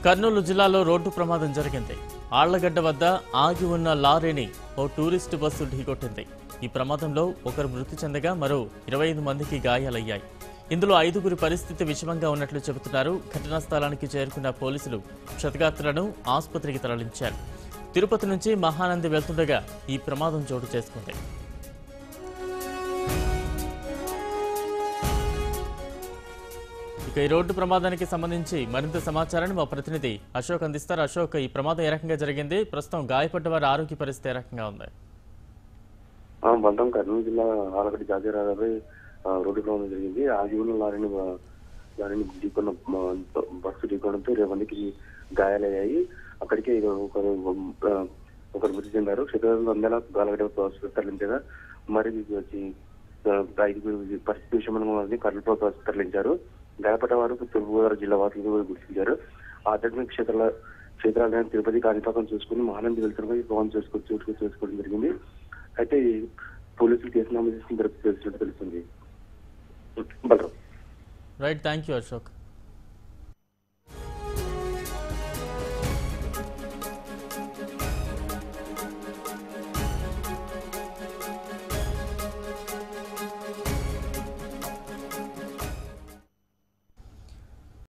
కర్నూలు జిల్లాలో రోడ్డు ప్రమాదం జరిగింది ఆళ్లగడ్డ వద్ద ఆగి ఉన్న లారీని ఓ టూరిస్టు బస్సు ఢీకొట్టింది ఈ ప్రమాదంలో ఒకరు మృతి చెందగా మరో ఇరవై ఐదు మందికి గాయాలయ్యాయి ఇందులో ఐదుగురి పరిస్థితి విషమంగా ఉన్నట్లు చెబుతున్నారు ఘటనా స్థలానికి చేరుకున్న పోలీసులు క్షతగాత్రులను ఆసుపత్రికి తరలించారు తిరుపతి నుంచి మహానంది వెళ్తుండగా ఈ ప్రమాదం చోటు చేసుకుంది ఇక ఈ రోడ్డు ప్రమాదానికి సంబంధించి మరింత సమాచారాన్ని మా ప్రతినిధి అశోక్ అందిస్తారు అశోక్ ఈ ప్రమాదం ఏ రకంగా జరిగింది ప్రస్తుతం గాయపడ్డ వారి ఆరోగ్య పరిస్థితి ఏ రకంగా ఉంది ఆ, బంధం కర్నూలు జిల్లా ఆలగడ్డ జాతీయ రహదారిపై ఆ, రోడ్డు ప్రమాదం జరిగింది ఆగి ఉన్న లారీని ఆ, లారీని ఢీకొన్న ఆ, బస్సు ఢీకొనడంతో ఇరవై మందికి గాయాలయ్యాయి అక్కడికే ఇక ఒకరు ఆ, ఒకరు మృతి చెందారు క్షేత్రంలో అందేలా గాలగడ్డ హాస్పిటల్ తరలించగా మరి వచ్చి ఆ, ఐదుగురు పరిస్థితి విషయంలో వారిని కర్నూలు ప్రభుత్వ హాస్పిటల్ తరలించారు గాయపడ్డ వారు తూర్పుగోదావరి జిల్లా వాసులుగా కూడా గుర్తించారు ఆధ్యాత్మిక క్షేత్రాల క్షేత్రాలైన తిరుపతి కాణిపాకం చూసుకుని మహానంది వెళ్తున్న భవన్ చేసుకో చూసుకో చేసుకోవడం జరిగింది అయితే ఈ పోలీసులు కేసు నమోదు చేసిన తెలిసినట్టు తెలుస్తుంది Balaram right thank you Ashok